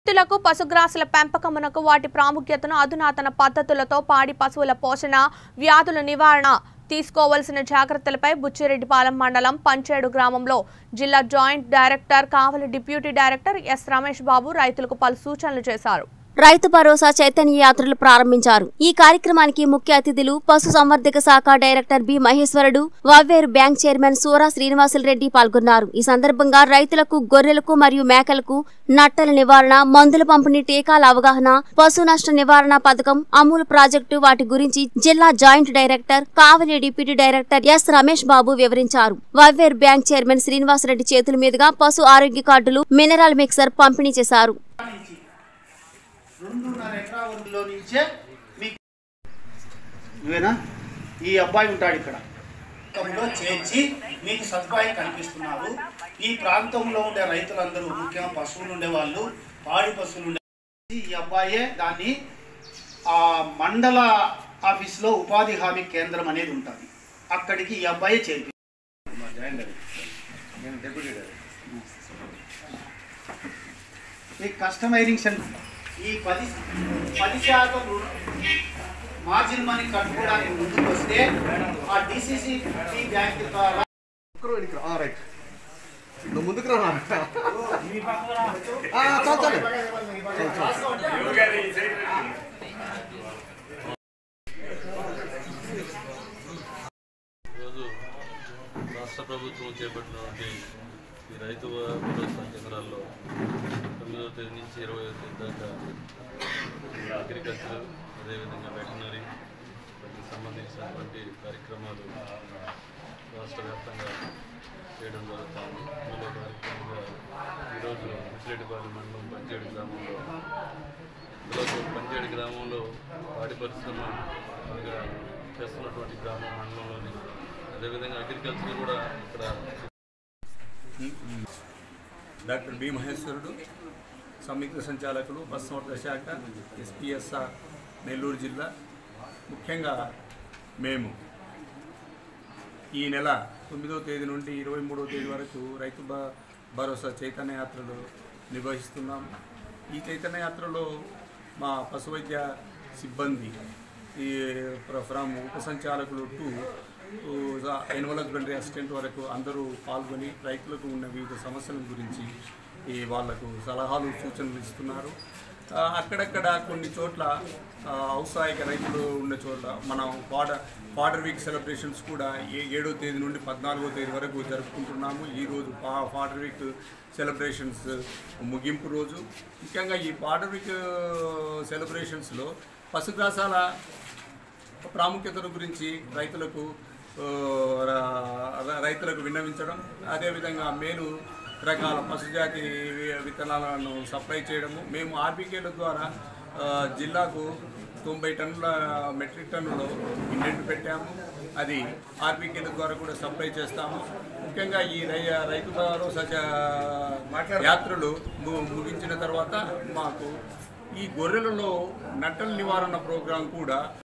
రైతులకు పశుగ్రాసుల పెంపకమునకు వాటి ప్రాముఖ్యతను అధునాతన పద్ధతులతో పాడి పశువుల పోషణ వ్యాధుల నివారణ తీసుకోవలసిన జాగ్రత్తలపై బుచ్చిరెడ్డిపాలెం మండలం పంచేడు గ్రామంలో జిల్లా joint director Kavali deputy director S Ramesh Babu రైతులకు పలు సూచనలు చేశారు రైతు భరోసా చైతన్య యాత్రలు ప్రారంభించారు ఈ కార్యక్రమానికి ముఖ్య అతిథులు పశు సంవర్ధక శాఖ director B Maheshwarudu Vaveru bank chairman Sura Srinivasulareddy పాల్గొన్నారు ఈ సందర్భంగా రైతులకు గొర్రెలకు మరియు మేకలకు నట్టల నివారణ మందుల పంపిణీ టీకాల అవగాహన పశు నష్ట నివారణ పథకం అమూల్ ప్రాజెక్టు వాటి గురించి జిల్లా joint director Kavali deputy director S Ramesh Babu వివరించారు వావేరు బ్యాంక్ చైర్మన్ శ్రీనివాసరెడ్డి చేతుల మీదుగా పశు ఆరోగ్య కార్డులు మినరల్ మిక్సర్ పంపిణీ చేశారు నుంచి రెండున్నర ఎకరాల నుంచే మీకు నువ్వేనా ఈ అబ్బాయి ఉంటాడు ఇక్కడ లో చేర్చి మీకు సదుపాయం కల్పిస్తున్నారు ఈ ప్రాంతంలో ఉండే రైతులందరూ ముఖ్యంగా పశువులు ఉండే వాళ్ళు పాడి పశువులు ఉండే ఈ అబ్బాయే దాన్ని ఆ మండల ఆఫీస్లో ఉపాధి హామీ కేంద్రం అనేది ఉంటుంది అక్కడికి ఈ అబ్బాయే చేర్పి ఈ కస్టమైరింగ్ సెంటర్ ఈ పది పది శాతం మార్జిన్ మనీ కట్టుకోవడానికి ముందుకు వస్తే ఆ డిసిసి బ్యాంక్ ద్వారా ముగ్గురు వెనక్కి రా. ఆ, రైట్ నువ్వు ముందుకు రా ఆ, చాలు చాలు ఈరోజు రాష్ట్ర ప్రభుత్వం చేపట్టినటువంటి ఈ రైతు భరోసా కేంద్రాల్లో తొమ్మిదవ తేదీ నుంచి ఇరవై తేదీ దాకా అగ్రికల్చర్ అదేవిధంగా వెటనరీ వాటికి సంబంధించినటువంటి కార్యక్రమాలు రాష్ట్ర వ్యాప్తంగా చేయడం జరుగుతుంది ఇందులో కార్యక్రమంగా ఈరోజు ముసిరెడ్డిపాలెం మండలం పంచేడు గ్రామంలో ఇందులో పంచేడు గ్రామంలో పాడి పరిశ్రమ బాగా చేస్తున్నటువంటి గ్రామం మండలంలోని అదేవిధంగా అగ్రికల్చర్ కూడా ఇక్కడ డాక్టర్ బి మహేశ్వరుడు సంయుక్త సంచాలకులు పశుసంవర్ధక శాఖ ఎస్పీఎస్ఆర్ నెల్లూరు జిల్లా ముఖ్యంగా మేము ఈ నెల తొమ్మిదవ తేదీ నుండి ఇరవై మూడవ తేదీ వరకు రైతు భ- భరోసా చైతన్య యాత్రలు నిర్వహిస్తున్నాము ఈ చైతన్య యాత్రలో మా పశు వైద్య సిబ్బంది ఈ ఫ్ర- ఫ్రమ్ ఉప సంచాలకులు టు ఎనిమల్ హస్బెండరీ అసిస్టెంట్ వరకు అందరూ పాల్గొని రైతులకు ఉన్న వివిధ సమస్యల గురించి ఈ వాళ్లకు సలహాలు సూచనలు ఇస్తున్నారు ఆ, అక్కడక్కడ కొన్ని చోట్ల ఆ, ఔత్సాహిక రైతులు ఉన్న చోట్ల మనం ఫాడర్ ఫాడర్ వీక్ సెలబ్రేషన్స్ కూడా ఏ ఏడో తేదీ నుండి పద్నాలుగో తేదీ వరకు జరుపుకుంటున్నాము ఈరోజు ఫా ఫాడర్ వీక్ సెలబ్రేషన్స్ ముగింపు రోజు ముఖ్యంగా ఈ ఫాడర్ వీక్ సెలబ్రేషన్స్లో పశుగ్రాసాల ప్రాముఖ్యతను గురించి రైతులకు ఆ, ర- రైతులకు విన్నవించడం అదేవిధంగా మేలు రకాల పశుజాతి వి- విత్తనాలను సప్లై చేయడము మేము ఆర్బీకేల ద్వారా ఆ, జిల్లాకు తొంభై టన్నుల మెట్రిక్ టన్నులు ఇండెంట్ పెట్టాము అది ఆర్బీకేల ద్వారా కూడా సప్లై చేస్తాము ముఖ్యంగా ఈ రై రైతు భరోసా చ- యాత్రలు ము- ముగించిన తర్వాత మాకు ఈ గొర్రెలలో నట్టల నివారణ ప్రోగ్రాం కూడా